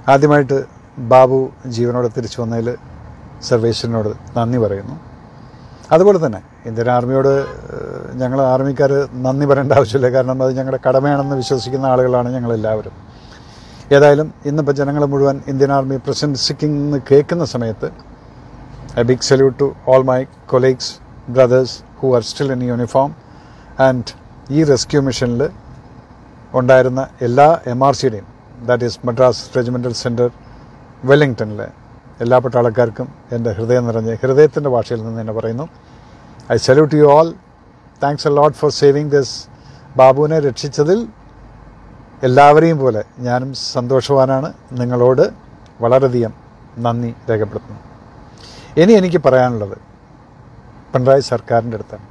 ആദ്യമായിട്ട് ബാബു ജീവനോടെ തിരിച്ചു വന്നതിൽ സർവേശ്വരനോട് നന്ദി പറയുന്നു അതുപോലെ തന്നെ ഇന്ത്യൻ ആർമിയോട് ഏഹ്, ഞങ്ങൾ ആർമിക്കാർ നന്ദി പറയേണ്ട ആവശ്യമില്ല കാരണം അത് ഞങ്ങളുടെ കടമയാണെന്ന് വിശ്വസിക്കുന്ന ആളുകളാണ് ഞങ്ങളെല്ലാവരും ഏതായാലും ഇന്നിപ്പോൾ ജനങ്ങൾ മുഴുവൻ ഇന്ത്യൻ ആർമി പ്രശംസിക്കുന്ന കേൾക്കുന്ന സമയത്ത് a big salute to all my colleagues brothers who are still in uniform and ഈ റെസ്ക്യൂ മിഷനിൽ ഉണ്ടായിരുന്ന എല്ലാ എം ആർ സിയുടെയും that is Madras regimental centre വെല്ലിംഗ്ടണിലെ എല്ലാ പട്ടാളക്കാർക്കും എൻ്റെ ഹൃദയം നിറഞ്ഞ ഹൃദയത്തിൻ്റെ ഭാഷയിൽ നിന്ന് തന്നെ പറയുന്നു I salute you all thanks a lot for saving this ബാബുവിനെ രക്ഷിച്ചതിൽ എല്ലാവരെയും പോലെ ഞാനും സന്തോഷവാനാണ് നിങ്ങളോട് വളരെയധികം നന്ദി രേഖപ്പെടുത്തുന്നു ഇനി എനിക്ക് പറയാനുള്ളത് പിണറായി സർക്കാരിൻ്റെ അടുത്താണ്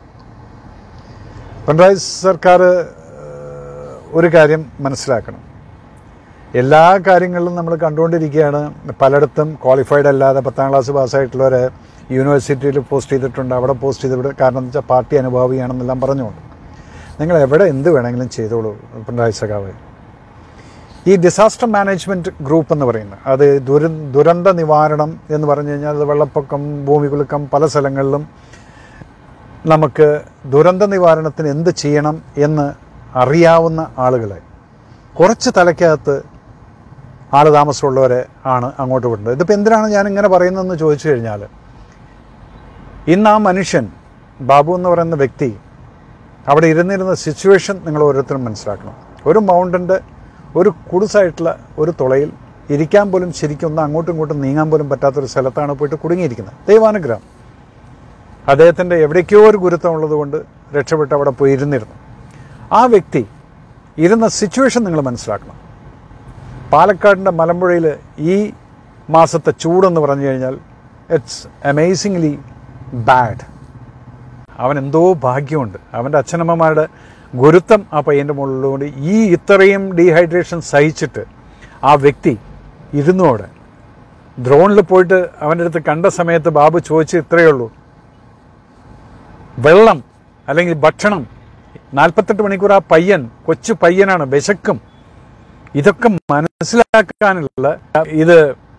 പിണറായി സർക്കാർ ഏഹ്, ഒരു കാര്യം മനസ്സിലാക്കണം എല്ലാ കാര്യങ്ങളിലും നമ്മൾ കണ്ടുകൊണ്ടിരിക്കുകയാണ് പലയിടത്തും ക്വാളിഫൈഡ് അല്ലാതെ പത്താം ക്ലാസ് പാസ്സായിട്ടുള്ളവരെ യൂണിവേഴ്സിറ്റിയിൽ പോസ്റ്റ് ചെയ്തിട്ടുണ്ട് അവിടെ പോസ്റ്റ് ചെയ്തിവിടെ കാരണം എന്ന് വെച്ചാൽ പാർട്ടി അനുഭാവിയാണെന്നെല്ലാം പറഞ്ഞുകൊണ്ട് നിങ്ങൾ എവിടെ എന്ത് വേണമെങ്കിലും ചെയ്തോളൂ പിണറായി സഖാവ് ഈ ഡിസാസ്റ്റർ മാനേജ്മെൻറ്റ് ഗ്രൂപ്പ് എന്ന് പറയുന്നത് അത് ദുര ദുരന്ത നിവാരണം എന്ന് പറഞ്ഞു കഴിഞ്ഞാൽ അത് വെള്ളപ്പൊക്കം ഭൂമികുലുക്കം പല സ്ഥലങ്ങളിലും നമുക്ക് ദുരന്ത നിവാരണത്തിന് എന്ത് ചെയ്യണം എന്ന് അറിയാവുന്ന ആളുകളെ കുറച്ച് തലയ്ക്കകത്ത് ആൾ താമസമുള്ളവരെ ആണ് അങ്ങോട്ട് വിടുന്നത് ഇതിപ്പോൾ എന്തിനാണ് ഞാൻ ഇങ്ങനെ പറയുന്നതെന്ന് ചോദിച്ചു കഴിഞ്ഞാൽ ഇന്ന് ആ മനുഷ്യൻ ബാബു എന്ന് പറയുന്ന വ്യക്തി അവിടെ ഇരുന്നിരുന്ന സിറ്റുവേഷൻ നിങ്ങൾ ഓരോരുത്തരും മനസ്സിലാക്കണം ഒരു മൗണ്ടൻ്റെ ഒരു കുടുസായിട്ടുള്ള ഒരു തുളയിൽ ഇരിക്കാൻ പോലും ശരിക്കും ഒന്ന് അങ്ങോട്ടും ഇങ്ങോട്ടും നീങ്ങാൻ പോലും പറ്റാത്തൊരു സ്ഥലത്താണ് പോയിട്ട് കുടുങ്ങിയിരിക്കുന്നത് ദൈവാനുഗ്രഹം അദ്ദേഹത്തിൻ്റെ എവിടേക്കോ ഒരു ഗുരുത്വമുള്ളത് കൊണ്ട് രക്ഷപ്പെട്ട് അവിടെ പോയി ഇരുന്നിരുന്നു ആ വ്യക്തി ഇരുന്ന സിറ്റുവേഷൻ നിങ്ങൾ മനസ്സിലാക്കണം പാലക്കാടിൻ്റെ മലമ്പുഴയിൽ ഈ മാസത്തെ ചൂടെന്ന് പറഞ്ഞു കഴിഞ്ഞാൽ ഇറ്റ്സ് അമേസിംഗ്ലി ബാഡ് അവൻ എന്തോ ഭാഗ്യമുണ്ട് അവൻ്റെ അച്ഛനമ്മമാരുടെ ഗുരുത്വം ആ പയ്യൻ്റെ മുകളിലൂടെ ഈ ഇത്രയും ഡീഹൈഡ്രേഷൻ സഹിച്ചിട്ട് ആ വ്യക്തി ഇരുന്നു അവിടെ ഡ്രോണിൽ പോയിട്ട് അവൻ്റെ അടുത്ത് കണ്ട സമയത്ത് ബാബു ചോദിച്ച് ഇത്രയേ ഉള്ളൂ വെള്ളം അല്ലെങ്കിൽ ഭക്ഷണം നാൽപ്പത്തെട്ട് മണിക്കൂർ ആ പയ്യൻ കൊച്ചു പയ്യനാണ് വിശക്കും ഇതൊക്കെ മനസ്സിലാക്കാനുള്ള ഇത്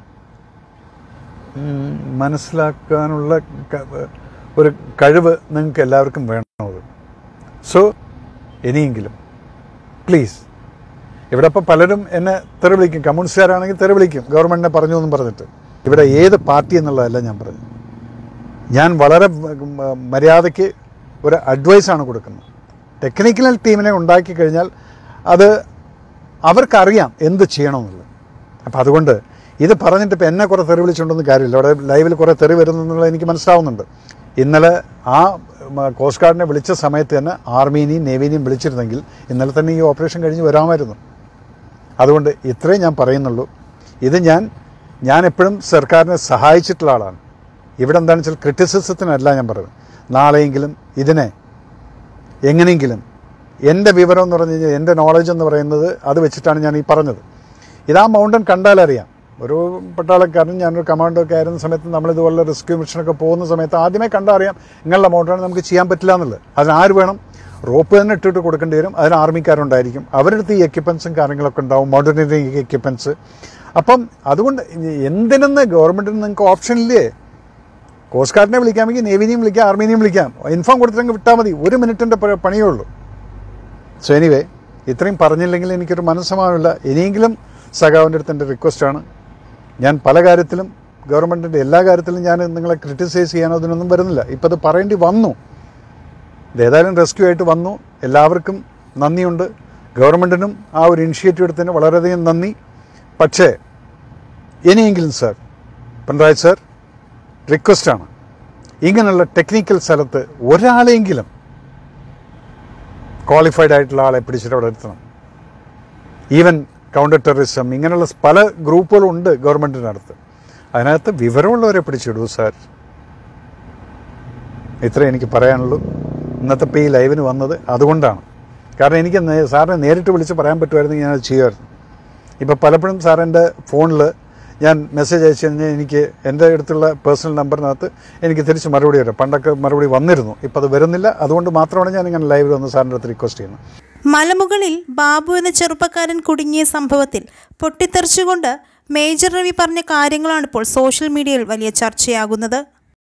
ഉം, മനസ്സിലാക്കാനുള്ള ക- ഒരു കഴിവ് നിങ്ങൾക്ക് എല്ലാവർക്കും വേണം അത് സോ ഇനിയെങ്കിലും പ്ലീസ് ഇവിടെ ഇപ്പോൾ പലരും എന്നെ തെറി വിളിക്കും കമ്മ്യൂണിസ്റ്റുകാരാണെങ്കിൽ തെറി വിളിക്കും ഗവൺമെൻറ്റിനെ പറഞ്ഞു എന്നും പറഞ്ഞിട്ട് ഇവിടെ ഏത് പാർട്ടി എന്നുള്ളതല്ല ഞാൻ പറഞ്ഞു ഞാൻ വളരെ മ- മര്യാദയ്ക്ക് ഒരു അഡ്വൈസാണ് കൊടുക്കുന്നത് ടെക്നിക്കൽ ടീമിനെ ഉണ്ടാക്കി കഴിഞ്ഞാൽ അത് അവർക്കറിയാം എന്ത് ചെയ്യണമെന്നുള്ളത് അപ്പം അതുകൊണ്ട് ഇത് പറഞ്ഞിട്ട് ഇപ്പം എന്നെ കുറേ തെറി വിളിച്ചുകൊണ്ടൊന്നും കാര്യമില്ല അവിടെ ലൈവിൽ കുറേ തെറി വരുന്നു എന്നുള്ളത് എനിക്ക് മനസ്സിലാവുന്നുണ്ട് ഇന്നലെ ആ മ, കോസ്റ്റ് ഗാർഡിനെ വിളിച്ച സമയത്ത് തന്നെ ആർമീനെയും നേവീനെയും വിളിച്ചിരുന്നെങ്കിൽ ഇന്നലെ തന്നെ ഈ ഓപ്പറേഷൻ കഴിഞ്ഞ് വരാമായിരുന്നു അതുകൊണ്ട് ഇത്രയും ഞാൻ പറയുന്നുള്ളൂ ഇത് ഞാൻ ഞാൻ എപ്പോഴും സർക്കാരിനെ സഹായിച്ചിട്ടുള്ള ആളാണ് ഇവിടെ എന്താണെന്ന് വെച്ചാൽ ക്രിറ്റിസിസത്തിനല്ല ഞാൻ പറയുന്നത് നാളെയെങ്കിലും ഇതിനെ എങ്ങനെയെങ്കിലും എൻ്റെ വിവരം എന്ന് പറഞ്ഞു കഴിഞ്ഞാൽ എൻ്റെ നോളജ് എന്ന് പറയുന്നത് അത് വെച്ചിട്ടാണ് ഞാൻ ഈ പറഞ്ഞത് ഇത് ആ മൗണ്ടൻ കണ്ടാലറിയാം ഒരു പട്ടാളക്കാരൻ ഞാനൊരു കമാൻഡോ ഒക്കെ ആയിരുന്ന സമയത്ത് നമ്മളിതുപോലെ റെസ്ക്യൂ മിഷനൊക്കെ പോകുന്ന സമയത്ത് ആദ്യമേ കണ്ടറിയാം ഇങ്ങനെയുള്ള മൗണ്ടാണ് നമുക്ക് ചെയ്യാൻ പറ്റില്ല എന്നുള്ളത് അതിന് ആര് വേണം റോപ്പ് തന്നെ ഇട്ടിട്ട് കൊടുക്കേണ്ടി വരും അതിന് ആർമിക്കാരുണ്ടായിരിക്കും അവരുടെ അടുത്ത് ഈ എക്യുപ്മെൻസും കാര്യങ്ങളൊക്കെ ഉണ്ടാവും മോഡേണിറ്റി എക്യുപ്മെൻസ് അപ്പം അതുകൊണ്ട് എന്തിനെന്ന് ഗവൺമെൻറ്റിന് നിങ്ങൾക്ക് ഓപ്ഷൻ ഇല്ലേ കോസ്റ്റ് ഗാർഡിനെ വിളിക്കാമെങ്കിൽ നേവിനെയും വിളിക്കാം ആർമീനെയും വിളിക്കാം ഇൻഫോം കൊടുത്തിട്ടങ്ങ് വിട്ടാൽ മതി ഒരു മിനിറ്റിൻ്റെ പണിയേ ഉള്ളൂ സോ എനിവേ ഇത്രയും പറഞ്ഞില്ലെങ്കിൽ എനിക്കൊരു മനസ്സമാവില്ല ഇനിയെങ്കിലും സഖാവിൻ്റെ അടുത്ത് എൻ്റെ റിക്വസ്റ്റാണ് ഞാൻ പല കാര്യത്തിലും ഗവൺമെൻറ്റിൻ്റെ എല്ലാ കാര്യത്തിലും ഞാൻ നിങ്ങളെ ക്രിട്ടിസൈസ് ചെയ്യാനോ അതിനൊന്നും വരുന്നില്ല ഇപ്പം അത് പറയേണ്ടി വന്നു ഇത് ഏതായാലും റെസ്ക്യൂ ആയിട്ട് വന്നു എല്ലാവർക്കും നന്ദിയുണ്ട് ഗവൺമെൻറ്റിനും ആ ഒരു ഇനിഷ്യേറ്റീവ് എടുത്തതിന് വളരെയധികം നന്ദി പക്ഷേ ഇനിയെങ്കിലും സാർ പിണറായി സാർ റിക്വസ്റ്റാണ് ഇങ്ങനെയുള്ള ടെക്നിക്കൽ സ്ഥലത്ത് ഒരാളെങ്കിലും ക്വാളിഫൈഡ് ആയിട്ടുള്ള ആളെ പിടിച്ചിട്ട് അവിടെ ഇരുത്തണം ഈവൻ കൗണ്ടർ ടെററിസം ഇങ്ങനെയുള്ള പല ഗ്രൂപ്പുകളും ഉണ്ട് ഗവൺമെൻറ്റിനടുത്ത് അതിനകത്ത് വിവരമുള്ളവരെ പിടിച്ചിടൂ സാർ ഇത്രേ എനിക്ക് പറയാനുള്ളൂ ഇന്നത്തെ ഇപ്പോൾ ഈ ലൈവിന് വന്നത് അതുകൊണ്ടാണ് കാരണം എനിക്ക് നേ- സാറിനെ നേരിട്ട് വിളിച്ച് പറയാൻ പറ്റുമായിരുന്നെങ്കിൽ ഞാനത് ചെയ്യുമായിരുന്നു ഇപ്പോൾ പലപ്പോഴും സാറിൻ്റെ ഫോണിൽ ഞാൻ മെസ്സേജ് അയച്ചു കഴിഞ്ഞാൽ എനിക്ക് എൻ്റെ അടുത്തുള്ള പേഴ്സണൽ നമ്പറിനകത്ത് എനിക്ക് തിരിച്ച് മറുപടി വരും പണ്ടൊക്കെ മറുപടി വന്നിരുന്നു ഇപ്പോൾ അത് വരുന്നില്ല അതുകൊണ്ട് മാത്രമാണ് ഞാൻ ഇങ്ങനെ ലൈവിൽ വന്ന് സാറിൻ്റെ അടുത്ത് റിക്വസ്റ്റ് ചെയ്യുന്നത് മലമുകളിൽ ബാബു എന്ന ചെറുപ്പക്കാരൻ കുടുങ്ങിയ സംഭവത്തിൽ പൊട്ടിത്തെറിച്ചുകൊണ്ട് മേജർ രവി പറഞ്ഞ കാര്യങ്ങളാണ് ഇപ്പോൾ സോഷ്യൽ മീഡിയയിൽ വലിയ ചർച്ചയാകുന്നത്